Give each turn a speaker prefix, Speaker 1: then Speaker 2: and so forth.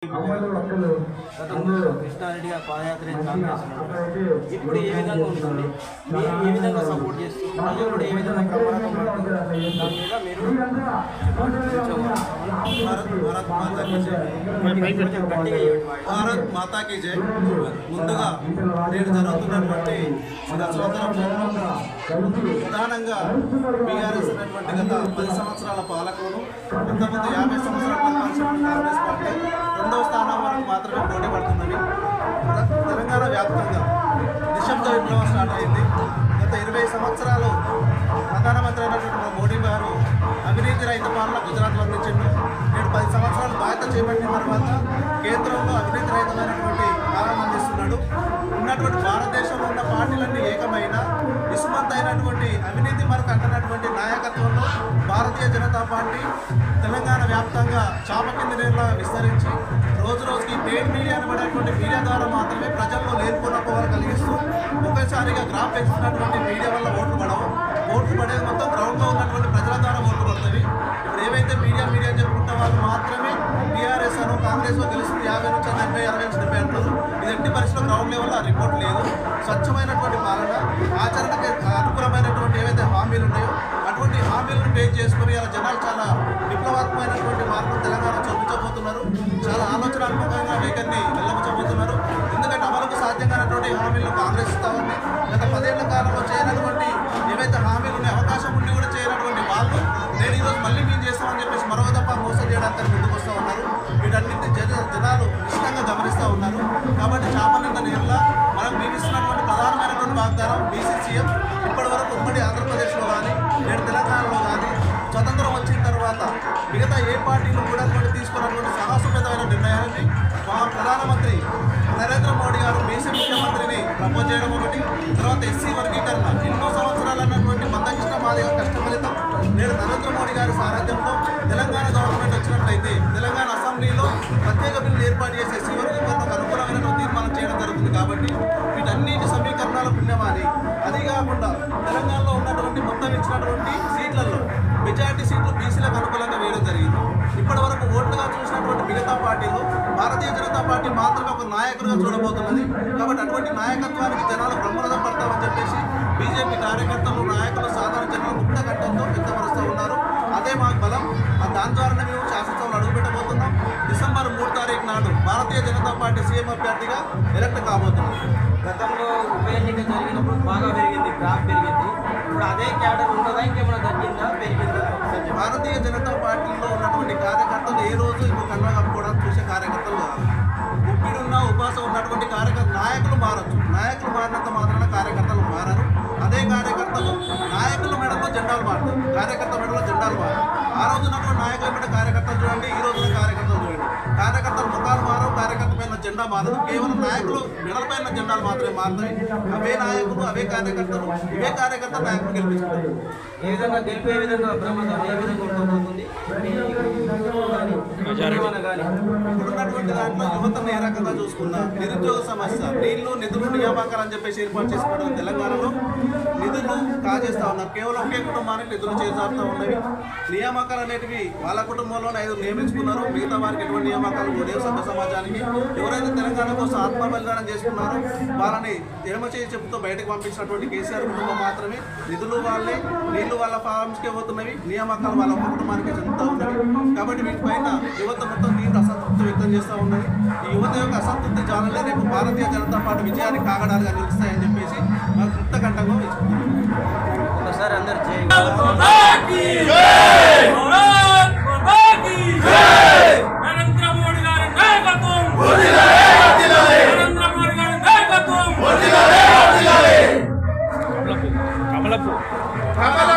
Speaker 1: గతంలో కృష్ణారెడ్డి గారు పాదయాత్ర కాంగ్రెస్ ఇప్పుడు ఏ విధంగా ఉంటుంది మీరు ఏ విధంగా సపోర్ట్ చేస్తూ ప్రజలు కూడా ఏ విధంగా ప్రమాదం పడుతుంది దాని మీద మీరు
Speaker 2: భారత్ భారత్ మాతా కీ జై
Speaker 1: కొంచెం గట్టిగా ఇవ్వండి వాయిస్.
Speaker 2: భారత్ మాతా కీ జై ముందుగా నేడు జరుగుతున్నటువంటి దశవతర ప్రధానంగా బీఆర్ఎస్ అనేటువంటి గత పది సంవత్సరాల పాలకులను అంతకుముందు యాభై సంవత్సరాల పరిపాలించిన కాంగ్రెస్ పార్టీ రెండవ స్థానం వరకు మాత్రమే పోటీ పడుతున్నవి తె- తెలంగాణ వ్యాప్తంగా నిశ్శబ్ద విప్లవం స్టార్ట్ అయింది గత ఇరవై సంవత్సరాలు ప్రధానమంత్రి అయినటువంటి మన మోడీ గారు అవినీతి రహిత పాలన గుజరాత్లో అందించిండు నేడు పది సంవత్సరాలు బాధ్యత చేపట్టిన తర్వాత కేంద్రంలో అవినీతి రహితమైనటువంటి పాలన అందిస్తున్నాడు ఉన్నటువంటి భారతదేశంలో ఉన్న పార్టీలన్నీ ఏకమైన ఇసుమంత అయినటువంటి అవినీతి మరకు అంటున్నటువంటి నాయకత్వంలో భారతీయ జనతా పార్టీ తెలంగాణ వ్యాప్తంగా చాప కింద నీరులా విస్తరించి రోజు రోజుకి పేడ్ మీడియా అనబడేటువంటి మీడియా ద్వారా మాత్రమే ప్రజల్లో లేనిపోయిన పోవాలి కలిగిస్తూ ఒకేసారిగా గ్రాఫ్ పెంచుతున్నటువంటి మీడియా వల్ల ఓట్లు పడవు ఓట్లు పడేది మొత్తం గ్రౌండ్లో ఉన్నటువంటి ప్రజల ద్వారా ఓట్లు పడుతుంది ఇప్పుడు ఏవైతే మీడియా మీడియా అని చెప్పుకుంటే వాళ్ళు మాత్రమే టీఆర్ఎస్ అను కాంగ్రెస్ గెలుస్తుంది యాభై నుంచి డెబ్బై అరవై నుంచి డెబ్బై అంటారు ఇది ఎట్టి పరిస్థితుల్లో గ్రౌండ్ లెవెల్లో ఆ రిపోర్ట్ లేదు స్వచ్ఛమైనటువంటి పాలన ఆచరణకు అనుకూలమైనటువంటి ఏవైతే హామీలు ఉన్నాయో అటువంటి హామీలను బేస్ చేసుకుని ఇలా జనాలు చాలా విప్లవాత్మకమైనటువంటి మార్పులు తెలంగాణ చూపించబోతున్నారు చాలా ఆలోచనాత్మకంగా వేగన్ని వెళ్ళబోతున్నారు ఎందుకంటే అమలుకు సాధ్యం కానటువంటి హామీలను కాంగ్రెస్ ఇస్తా ఉంది గత పదేళ్ల కాలంలో చేయనటువంటి ఏవైతే హామీలు ఉన్నాయో అవకాశం ఉండి కూడా చేయనటువంటి వాళ్ళు నేను ఈరోజు మళ్ళీ మేము చేస్తామని చెప్పేసి మరో దఫా మోసం చేయడానికి ముందుకు వస్తూ ఉన్నారు వీటన్నింటినీ జన జనాలు ఇష్టంగా గమనిస్తూ ఉన్నారు కాబట్టి చాపలింగ నీళ్ళ మనం మేము ఇస్తున్నటువంటి ప్రధానమైనటువంటి వాగ్దానం బీసీసీఎం ఇప్పటి వరకు ఉమ్మడి ఆంధ్రప్రదేశ్లో కానీ నేడు తెలంగాణలో కానీ స్వతంత్రం వచ్చిన తర్వాత మిగతా ఏ పార్టీలు కూడా కూడా తీసుకున్నటువంటి సాహసోపేతమైన నిర్ణయాన్ని మా ప్రధానమంత్రి నరేంద్ర మోడీ గారు బీసీ ముఖ్యమంత్రిని ప్రపోజ్ చేయడం ఒకటి తర్వాత ఎస్సీ వర్గీకరణ ఎన్నో సంవత్సరాలు అన్నటువంటి మందకృష్ణ మాదిగ కష్ట ఫలితం నేడు నరేంద్ర మోడీ గారి సారథ్యంలో తెలంగాణ గవర్నమెంట్ వచ్చినట్లయితే తెలంగాణ అసెంబ్లీలో ప్రత్యేక బిల్లు ఏర్పాటు చేసి ఎస్సీ వర్గీకరణకు అనుకూలమైన తీర్మానం చేయడం జరుగుతుంది కాబట్టి వీటన్నిటి సమీకరణాల పుణ్యమాని అది కాకుండా తెలంగాణలో ఉన్నటువంటి మొత్తం ఇచ్చినటువంటి సీట్లలో మెజారిటీ సీట్లు బీసీలకు అనుకూలంగా వేయడం జరిగింది ఇప్పటి వరకు ఓట్లుగా చూసినటువంటి మిగతా పార్టీలు భారతీయ జనతా పార్టీ మాత్రమే ఒక నాయకుడిగా చూడబోతున్నది కాబట్టి అటువంటి నాయకత్వానికి జనాలు బ్రహ్మరథం పడతామని చెప్పేసి బీజేపీ కార్యకర్తలు నాయకులు సాధారణ జనాలు ముక్త ఘట్టంతో వ్యక్తపరుస్తూ ఉన్నారు అదే మాకు బలం ఆ దాని ద్వారానే మేము శాసనసభలో అడుగుపెట్టబోతున్నాం డిసెంబర్ మూడు తారీఖు నాడు భారతీయ జనతా పార్టీ సీఎం అభ్యర్థిగా ఎలక్ట్ కాబోతున్నాం
Speaker 1: గతంలో ఉప ఎన్నిక జరిగినప్పుడు బాగా పెరిగింది గ్రాఫ్ పెరిగింది ఇప్పుడు అదే క్యాడర్ ఉన్నదా ఇంకేమైనా తగ్గిందా పెరిగిందా ఒకసారి చెప్పండి.
Speaker 2: భారతీయ జనతా పార్టీలో ఉన్నటువంటి కార్యకర్తలు ఏ రోజు ఇంకో కండ కప్పుకోవడానికి చూసే కార్యకర్తలు కాదు ఉప్పిడున్న ఉపాసం ఉన్నటువంటి కార్యకర్త నాయకులు మారచ్చు నాయకులు మారినంత మాత్రాన కార్యకర్తలు మారరు అదే కార్యకర్తలు నాయకుల మెడలో జెండాలు మారుతారు కార్యకర్త మెడలో జెండాలు మారు ఆ రోజు ఉన్నటువంటి నాయకుల మెడ కార్యకర్తలు చూడండి ఈ రోజున కార్యకర్తలు చూడండి కార్యకర్తల ముఖాలు మారవు కార్యకర్త పైన జెండా మారదు కేవలం నాయకులు మెడలపైన జెండాలు మాత్రమే మారుతాయి అవే నాయకులు అవే కార్యకర్తలు ఇవే కార్యకర్త నాయకులు గెలిపించుకుంటారు
Speaker 1: ఏ విధంగా గెలిపే విధంగా ప్రమాదం ఏ విధంగా ఉండబోతుంది మీ ఏమన్నా కానీ
Speaker 2: ఇప్పుడున్నటువంటి దాంట్లో యువతను ఏ రకంగా చూసుకున్నా నిరుద్యోగ సమస్య నీళ్లు నిధులు నియామకాలు అని చెప్పేసి ఏర్పాటు చేసుకున్న తెలంగాణలో నిధులు కాజేస్తా ఉన్నారు కేవలం ఒకే కుటుంబానికి నిధులు చేజారుతూ ఉన్నవి నియామకాలు అనేటివి వాళ్ళ కుటుంబంలోనే ఐదు నియమించుకున్నారు మిగతా వారికి ఎటువంటి నియామకాలు కూడా సభ్య సమాజానికి ఎవరైతే తెలంగాణ కోసం ఆత్మ బలిదానం చేసుకున్నారో వాళ్ళని ఎడమ చేసి చెబుతూ బయటకు పంపించినటువంటి కేసీఆర్ కుటుంబం మాత్రమే నిధులు వాళ్ళే నీళ్లు వాళ్ళ ఫార్మ్స్కే పోతున్నవి నియామకాలు వాళ్ళ ఒక్క కుటుంబానికి చెందుతూ ఉన్నవి కాబట్టి వీటిపైన యువత మొత్తం తీవ్ర అసంతృప్తి వ్యక్తం చేస్తూ ఉన్నది ఈ యువత యొక్క అసంతృప్తి జాలలే రేపు భారతీయ జనతా పార్టీ విజయానికి కాగడాలుగా నిలుస్తాయని చెప్పేసి మాకు ముక్త కంఠంగా ఇచ్చుకుంటున్నాం
Speaker 1: ఒకసారి అందరు జై
Speaker 3: నరేంద్ర మోడీ గారి నాయకత్వం నరేంద్ర మోడీ గారి నాయకత్వం
Speaker 2: కమల